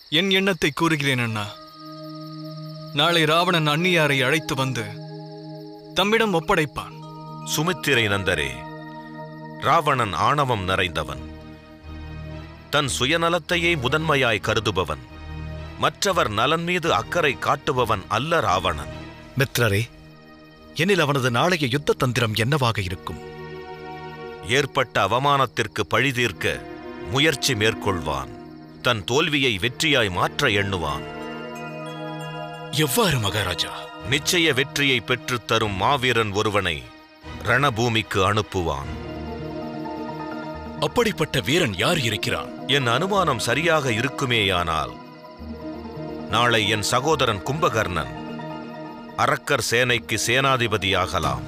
என் எண்ணத்தை கூறுகிறேன் அண்ணா நாளை ராவணன் அந்நியாரை அழைத்து வந்து தம்மிடம் ஒப்படைப்பான் சுமித்திரை நந்தரே ராவணன் ஆணவம் நிறைந்தவன் தன் சுயநலத்தையே முதன்மையாய் கருதுபவன் மற்றவர் நலன் மீது அக்கறை காட்டுபவன் அல்ல ராவணன் மித்ரரே எனில் அவனது நாளைய யுத்த தந்திரம் என்னவாக இருக்கும் ஏற்பட்ட அவமானத்திற்கு பழிதீர்க்க முயற்சி மேற்கொள்வான் தன் தோல்வியை வெற்றியாய் மாற்ற எண்ணுவான் எவ்வாறு மகாராஜா நிச்சய வெற்றியை பெற்றுத் தரும் மாவீரன் ஒருவனை ரணபூமிக்கு அனுப்புவான் அப்படிப்பட்ட வீரன் யார் இருக்கிறான் என் அனுமானம் சரியாக இருக்குமேயானால் நாளை என் சகோதரன் கும்பகர்ணன் அரக்கர் சேனைக்கு சேனாதிபதியாகலாம்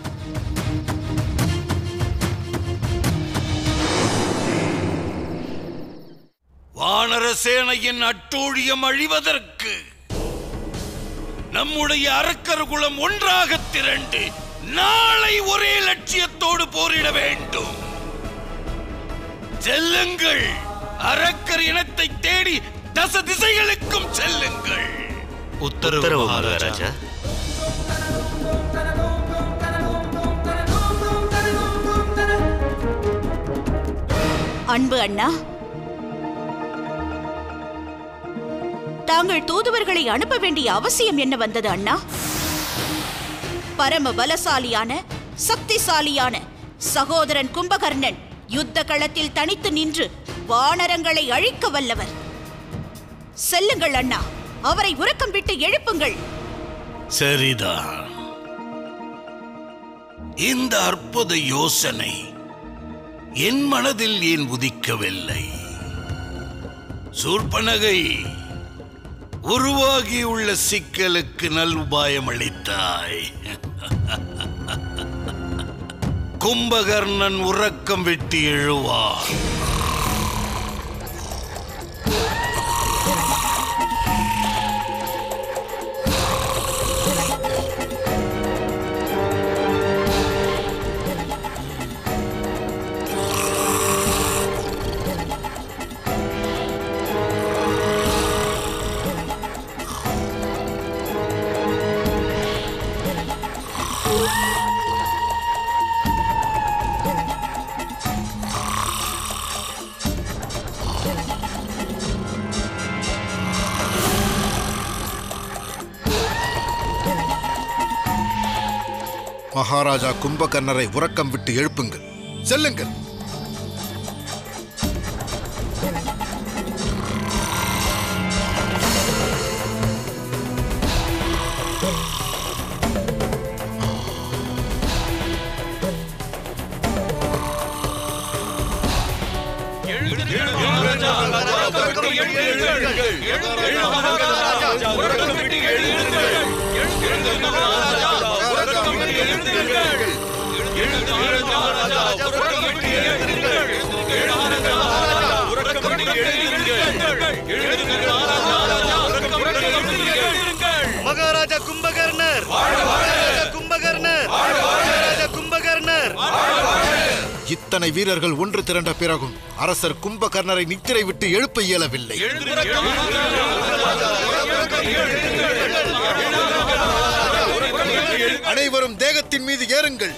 வானர சேனையின் அட்டூழியம் அழிவதற்கு நம்முடைய அரக்கர் குலம் ஒன்றாக திரண்டு நாளை ஒரே லட்சியத்தோடு போரிட வேண்டும் செல்லுங்கள் அரக்கர் இனத்தை தேடி தச திசைகளுக்கும் செல்லுங்கள் உத்தரவு மகாராஜா அன்பு அண்ணா தாங்கள் தூதுவர்களை அனுப்ப வேண்டிய அவசியம் என்ன வந்தது அண்ணா பரம பலசாலியான சக்திசாலியான சகோதரன் கும்பகர்ணன் யுத்த களத்தில் தனித்து நின்று வானரங்களை அழிக்க வல்லவர் செல்லுங்கள் அண்ணா அவரை உறக்கம் விட்டு எழுப்புங்கள் சரிதான் இந்த அற்புத யோசனை என் மனதில் ஏன் உதிக்கவில்லை சூர்பனகை உருவாகியுள்ள சிக்கலுக்கு நல் உபாயம் அளித்தாய் கும்பகர்ணன் உறக்கம் விட்டு எழுவான் மகாராஜா கும்பகர்ணரை உறக்கம் விட்டு எழுப்புங்கள் செல்லுங்கள் மகாராஜா கும்பகர்ணர் மகாராஜா கும்பகர்ணர் மகாராஜா கும்பகர்ணர் இத்தனை வீரர்கள் ஒன்று திரண்ட பிறகும் அரசர் கும்பகர்ணரை நித்திரை விட்டு எழுப்ப இயலவில்லை அனைவரும் தேகத்தின் மீது ஏறுங்கள்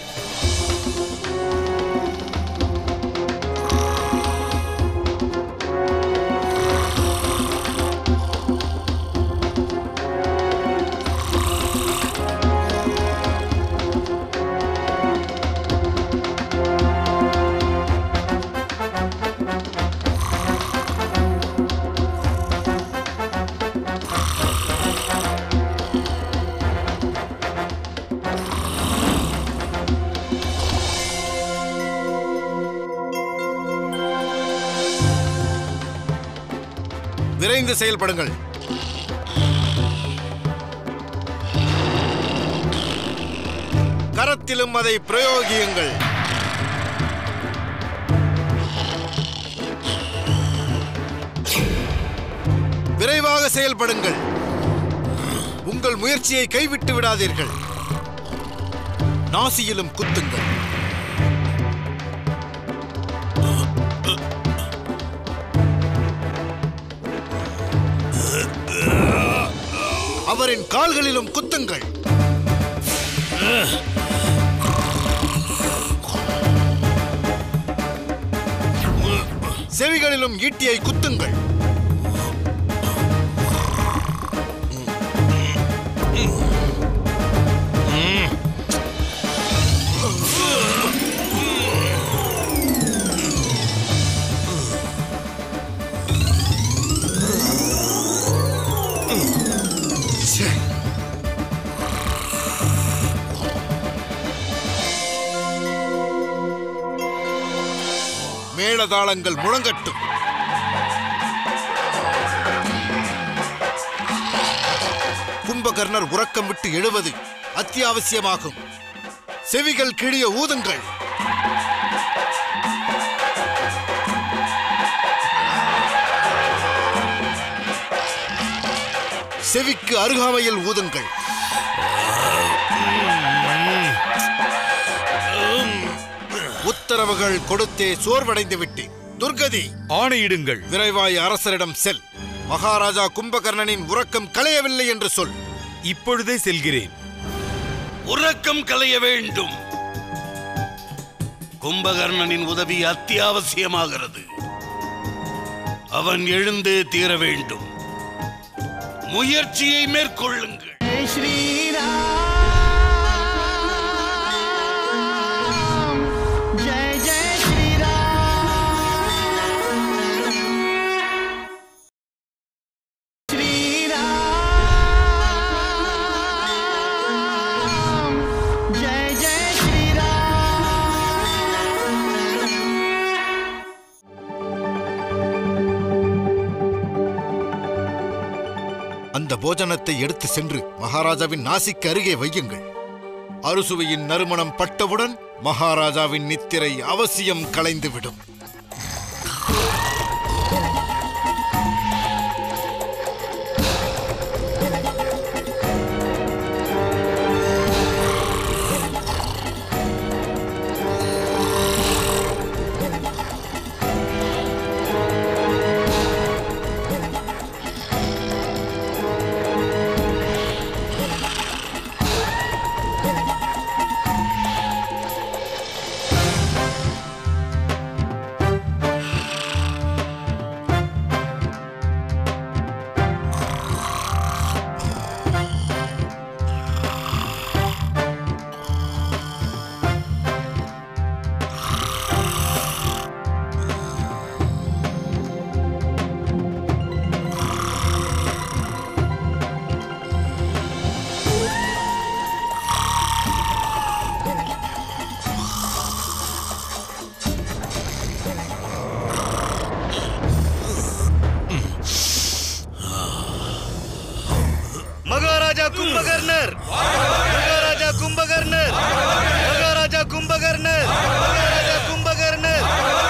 விரைந்து செயல்படுங்கள் கரத்திலும் அதை பிரயோகியுங்கள் விரைவாக செயல்படுங்கள் உங்கள் முயற்சியை கைவிட்டு விடாதீர்கள் நாசியிலும் குத்துங்கள் அவரின் கால்களிலும் குத்துங்கள் செவிகளிலும் ஈட்டியை குத்துங்கள் ச்சே. மேளதாளங்கள் முழங்கட்டும் கும்பகர்ணர் உறக்கம் விட்டு எழுவது அத்தியாவசியமாகும் செவிகள் கிழிய ஊதுங்கள் செவிக்கு அருகாமையில் ஊதுங்கள் உத்தரவுகள் கொடுத்தே சோர்வடைந்து விட்டேன் துர்கதி ஆணையிடுங்கள் விரைவாய் அரசரிடம் செல் மகாராஜா கும்பகர்ணனின் உறக்கம் களையவில்லை என்று சொல் இப்பொழுதே செல்கிறேன் உறக்கம் களைய வேண்டும் கும்பகர்ணனின் உதவி அத்தியாவசியமாகிறது அவன் எழுந்தே தீர வேண்டும் முயற்சியை மேற்கொள்ளுங்கள் அந்த போஜனத்தை எடுத்து சென்று மகாராஜாவின் நாசிக்கு அருகே வையுங்கள் அறுசுவையின் நறுமணம் பட்டவுடன் மகாராஜாவின் நித்திரை அவசியம் கலைந்துவிடும் மகாராஜா கும்பகர்ணர் மகாராஜா கும்பகர்ணர் மகாராஜா கும்பகர்ணர் மகாராஜா கும்பகர்ணர்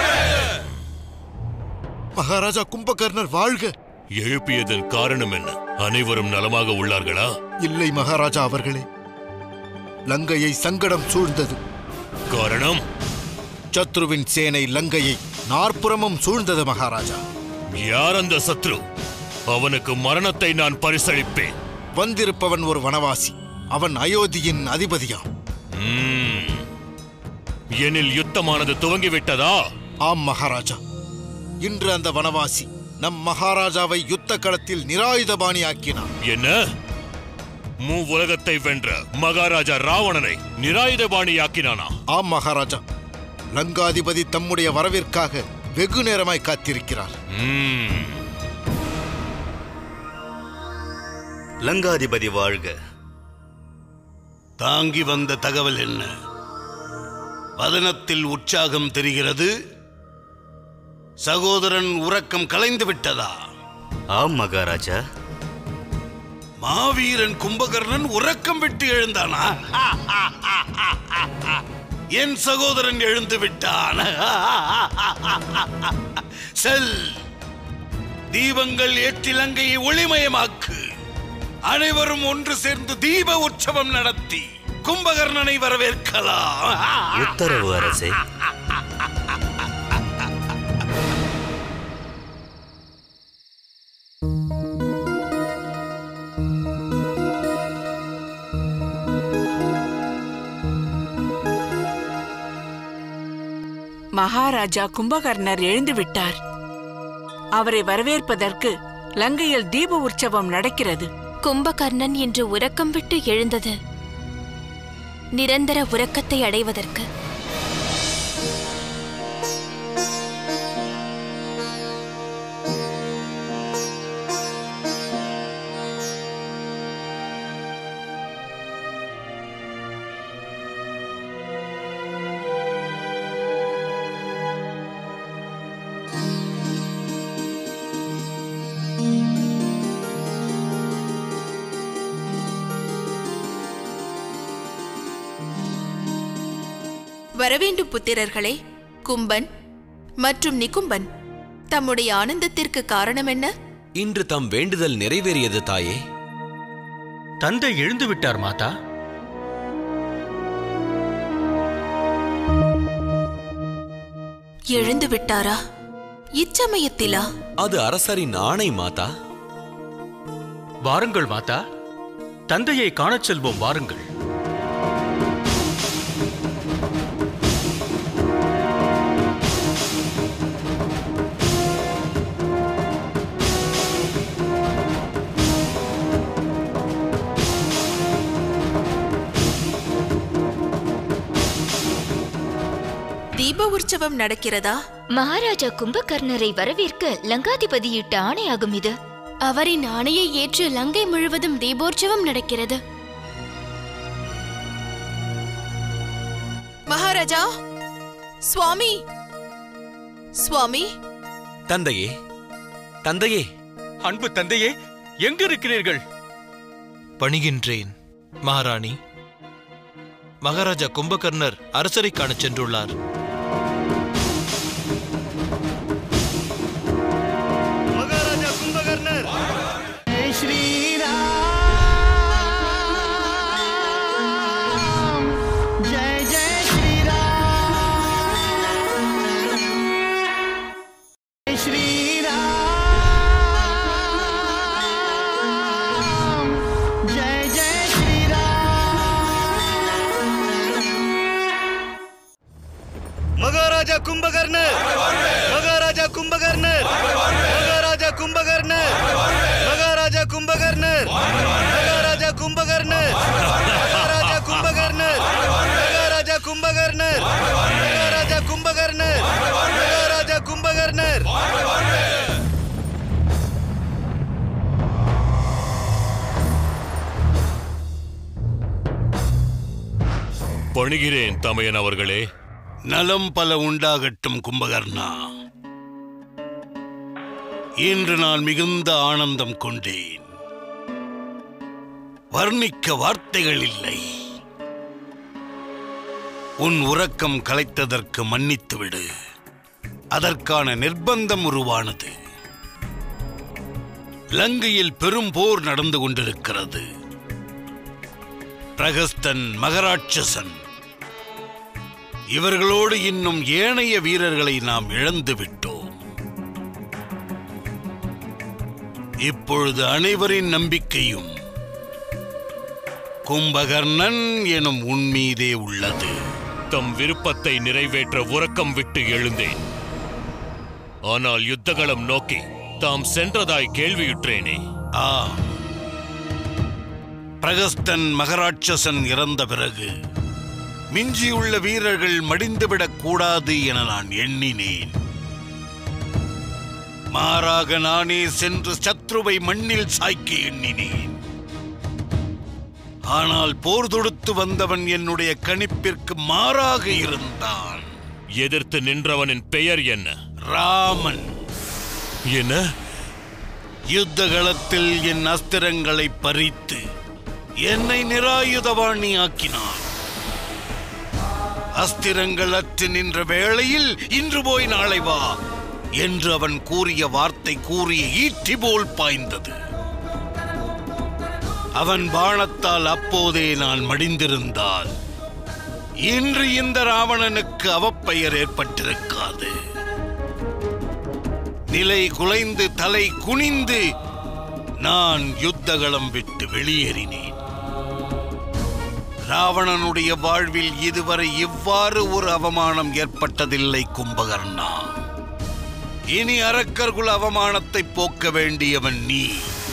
மகாராஜா கும்பகர்ணர் வாழ்க எழுப்பியதன் காரணம் என்ன அனைவரும் நலமாக உள்ளார்களா இல்லை மகாராஜா அவர்களே லங்கையை சங்கடம் சூழ்ந்தது காரணம் சத்ருவின் சேனை லங்கையை நாற்புறமும் சூழ்ந்தது மகாராஜா யார் அந்த சத்ரு அவனுக்கு மரணத்தை நான் பரிசளிப்பேன் வந்திருப்பவன் ஒரு வனவாசி அவன் அயோத்தியின் அதிபதியாம் ம்ம். எனில் யுத்தமானது துவங்கிவிட்டதா ஆம் மகாராஜா இன்று அந்த வனவாசி நம் மகாராஜாவை யுத்த களத்தில் நிராயுதபாணியாக்கினான் என்ன மூ உலகத்தை வென்ற மகாராஜா ராவணனை நிராயுதபாணியாக்கினானா ஆம் மகாராஜா லங்காதிபதி தம்முடைய வரவிற்காக வெகு நேரமாய் காத்திருக்கிறார் ம்ம். லங்காதிபதி வாழ்க தாங்கி வந்த தகவல் என்ன வதனத்தில் உற்சாகம் தெரிகிறது சகோதரன் உறக்கம் கலைந்து விட்டதா ஆம் மகாராஜா மாவீரன் கும்பகர்ணன் உறக்கம் விட்டு எழுந்தானா என் சகோதரன் எழுந்து விட்டான் செல் தீபங்கள் ஏற்றி லங்கையை ஒளிமயமாக்கு அனைவரும் ஒன்று சேர்ந்து தீப உற்சவம் நடத்தி கும்பகர்ணனை வரவேற்கலாம் உத்தரவு அரசே மகாராஜா கும்பகர்ணர் எழுந்துவிட்டார் அவரை வரவேற்பதற்கு லங்கையில் தீப உற்சவம் நடக்கிறது கும்பகர்ணன் இன்று உறக்கம் விட்டு எழுந்தது நிரந்தர உறக்கத்தை அடைவதற்கு வரவேண்டும் புத்திரர்களே கும்பன் மற்றும் நிகும்பன் தம்முடைய ஆனந்தத்திற்கு காரணம் என்ன இன்று தம் வேண்டுதல் நிறைவேறியது தாயே தந்தை எழுந்து விட்டார் மாதா எழுந்து விட்டாரா இச்சமயத்திலா அது அரசரின் ஆணை மாதா வாருங்கள் மாதா தந்தையை காணச் செல்வோம் வாருங்கள் தீப உற்சவம் நடக்கிறதா மகாராஜா கும்பகர்ணரை வரவேற்க லங்காதிபதியிட்ட ஆணையாகும் இது அவரின் ஆணையை ஏற்று லங்கை முழுவதும் தீபோற்சவம் நடக்கிறது மகாராஜா சுவாமி சுவாமி தந்தையே தந்தையே அன்பு தந்தையே எங்கிருக்கிறீர்கள் பணிகின்றேன் மகாராணி மகாராஜா கும்பகர்ணர் அரசரை காணச் சென்றுள்ளார் மகாராஜா கும்பகர்ணர் जय जय श्री राम जय श्री राम जय जय श्री மகாராஜா கும்பகர்ணர் மகாராஜா கும்பகர்ணர் மகாராஜா கும்பகர்ணர் மகாராஜா கும்பகர்ணர் மகாராஜா கும்பகர்ணர் மகாராஜா கும்பகர்ணர் மகாராஜா கும்பகர்ணர் மகாராஜா கும்பகர்ணர் மகாராஜா கும்பகர்ணர் பணிகிறேன் தமையன் அவர்களே நலம் பல உண்டாகட்டும் கும்பகர்ணா இன்று நான் மிகுந்த ஆனந்தம் கொண்டேன் வர்ணிக்க வார்த்தைகள் இல்லை உன் உறக்கம் கலைத்ததற்கு மன்னித்து விடு அதற்கான நிர்பந்தம் உருவானது லங்கையில் பெரும் போர் நடந்து கொண்டிருக்கிறது பிரகஸ்தன் மகராட்சசன் இவர்களோடு இன்னும் ஏனைய வீரர்களை நாம் இழந்து விட்டோம் இப்பொழுது அனைவரின் நம்பிக்கையும் கும்பகர்ணன் எனும் உன்மீதே உள்ளது தம் விருப்பத்தை நிறைவேற்ற உறக்கம் விட்டு எழுந்தேன் ஆனால் யுத்தகளம் நோக்கி தாம் சென்றதாய் கேள்வியுற்றேனே ஆ பிரகஸ்தன் மகராட்சசன் இறந்த பிறகு மிஞ்சியுள்ள வீரர்கள் மடிந்துவிடக் கூடாது என நான் எண்ணினேன் மாறாக நானே சென்று சத்ருவை மண்ணில் சாய்க்க எண்ணினேன் ஆனால் போர் தொடுத்து வந்தவன் என்னுடைய கணிப்பிற்கு மாறாக இருந்தான் எதிர்த்து நின்றவனின் பெயர் என்ன ராமன் என்ன யுத்தகளத்தில் என் அஸ்திரங்களை பறித்து என்னை நிராயுதவாணி ஆக்கினான் அஸ்திரங்கள் அற்று நின்ற வேளையில் இன்று போய் நாளை வா என்று அவன் கூறிய வார்த்தை கூறிய ஈட்டி போல் பாய்ந்தது அவன் பாணத்தால் அப்போதே நான் மடிந்திருந்தால் இன்று இந்த ராவணனுக்கு அவப்பெயர் ஏற்பட்டிருக்காது நிலை குலைந்து தலை குனிந்து நான் யுத்தகளம் விட்டு வெளியேறினேன் ராவணனுடைய வாழ்வில் இதுவரை இவ்வாறு ஒரு அவமானம் ஏற்பட்டதில்லை கும்பகர்ணா இனி அரக்கர்குல அவமானத்தை போக்க வேண்டியவன் நீ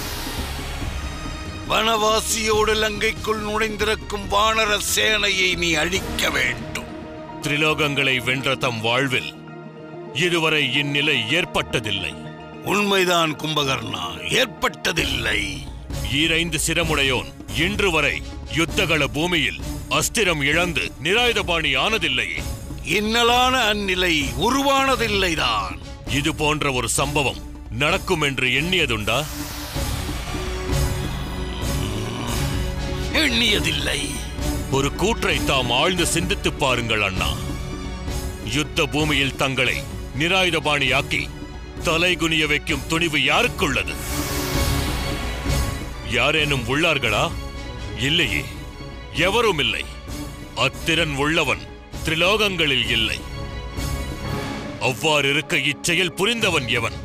வனவாசியோடு லங்கைக்குள் நுழைந்திருக்கும் வானர சேனையை நீ அழிக்க வேண்டும் திரிலோகங்களை வென்ற தம் வாழ்வில் இதுவரை இந்நிலை ஏற்பட்டதில்லை உண்மைதான் கும்பகர்ணா ஏற்பட்டதில்லை ஈரைந்து சிரமுடையோன் இன்று வரை யுத்தகள பூமியில் அஸ்திரம் இழந்து நிராயுதபாணி ஆனதில்லையே இன்னலான அந்நிலை உருவானதில்லைதான் இது போன்ற ஒரு சம்பவம் நடக்கும் என்று எண்ணியதுண்டா எண்ணியதில்லை ஒரு கூற்றை தாம் ஆழ்ந்து சிந்தித்துப் பாருங்கள் அண்ணா யுத்த பூமியில் தங்களை நிராயுதபாணியாக்கி தலைகுனிய வைக்கும் துணிவு யாருக்குள்ளது யாரேனும் உள்ளார்களா இல்லையே எவரும் இல்லை அத்திறன் உள்ளவன் திரிலோகங்களில் இல்லை அவ்வாறிருக்க இச்செயல் புரிந்தவன் எவன்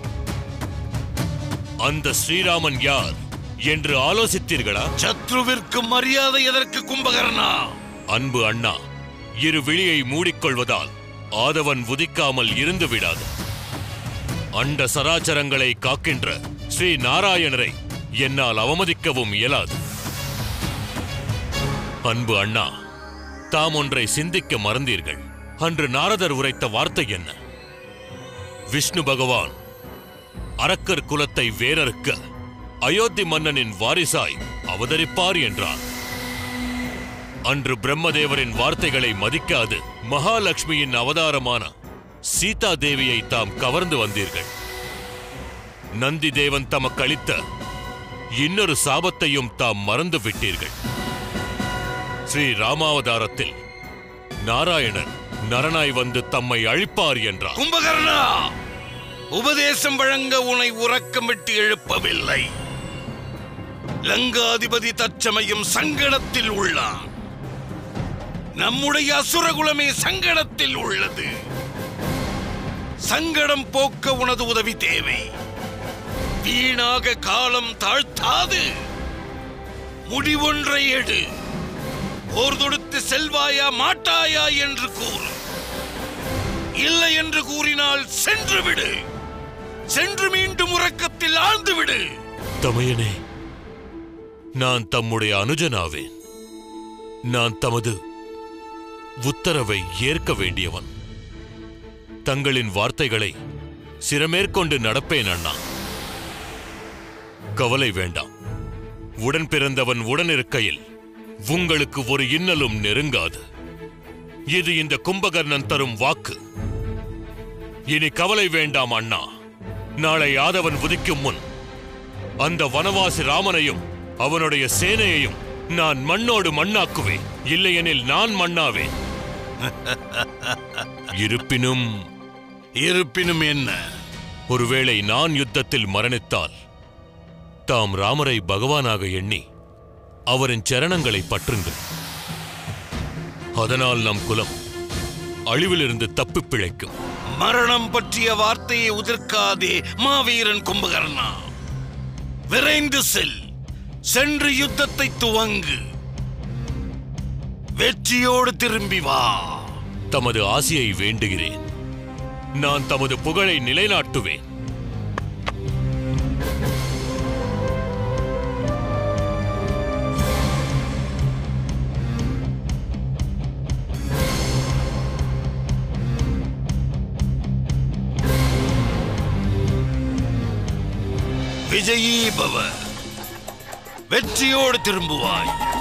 அந்த ஸ்ரீராமன் யார் என்று ஆலோசித்தீர்களா சத்ருவிற்கு மரியாதை எதற்கு கும்பகர்ணா அன்பு அண்ணா இரு விழியை மூடிக்கொள்வதால் ஆதவன் உதிக்காமல் இருந்து விடாது அண்ட சராச்சரங்களை காக்கின்ற ஸ்ரீ நாராயணரை என்னால் அவமதிக்கவும் இயலாது அன்பு அண்ணா தாம் ஒன்றை சிந்திக்க மறந்தீர்கள் அன்று நாரதர் உரைத்த வார்த்தை என்ன விஷ்ணு பகவான் அரக்கர் குலத்தை வேரறுக்க அயோத்தி மன்னனின் வாரிசாய் அவதரிப்பார் என்றார் அன்று பிரம்மதேவரின் வார்த்தைகளை மதிக்காது மகாலட்சுமியின் அவதாரமான சீதா தேவியை தாம் கவர்ந்து வந்தீர்கள் நந்தி தேவன் தமக்கு அளித்த இன்னொரு சாபத்தையும் தாம் மறந்து விட்டீர்கள் ஸ்ரீ ராமாவதாரத்தில் நாராயணர் நரனாய் வந்து தம்மை அழிப்பார் என்றார் கும்பகர்ணா உபதேசம் வழங்க உன்னை உறக்கம் விட்டு எழுப்பவில்லை லங்காதிபதி தற்சமயம் சங்கடத்தில் உள்ளான் நம்முடைய அசுரகுலமே சங்கடத்தில் உள்ளது சங்கடம் போக்க உனது உதவி தேவை வீணாக காலம் தாழ்த்தாது முடிவொன்றை எடு போர் தொடுத்து செல்வாயா மாட்டாயா என்று கூறு இல்லை என்று கூறினால் சென்று விடு சென்று மீண்டும் உறக்கத்தில் ஆழ்ந்து விடு தமையனே நான் தம்முடைய அனுஜனாவேன் நான் தமது உத்தரவை ஏற்க வேண்டியவன் தங்களின் வார்த்தைகளை சிரமேற்கொண்டு நடப்பேன் அண்ணா கவலை வேண்டாம் உடன் பிறந்தவன் உடனிருக்கையில் உங்களுக்கு ஒரு இன்னலும் நெருங்காது இது இந்த கும்பகர்ணன் தரும் வாக்கு இனி கவலை வேண்டாம் அண்ணா நாளை யாதவன் உதிக்கும் முன் அந்த வனவாசி ராமனையும் அவனுடைய சேனையையும் நான் மண்ணோடு மண்ணாக்குவேன் இல்லையெனில் நான் மண்ணாவேன் இருப்பினும் இருப்பினும் என்ன ஒருவேளை நான் யுத்தத்தில் மரணித்தால் தாம் ராமரை பகவானாக எண்ணி அவரின் சரணங்களை பற்றுங்கள் அதனால் நம் குலம் அழிவிலிருந்து தப்பிப் பிழைக்கும் மரணம் பற்றிய வார்த்தையை உதிர்க்காதே மாவீரன் கும்பகர்ணா விரைந்து செல் சென்று யுத்தத்தை துவங்கு வெற்றியோடு திரும்பி வா தமது ஆசியை வேண்டுகிறேன் நான் தமது புகழை நிலைநாட்டுவேன் விஜயீ பவ வெற்றியோடு திரும்புவாய்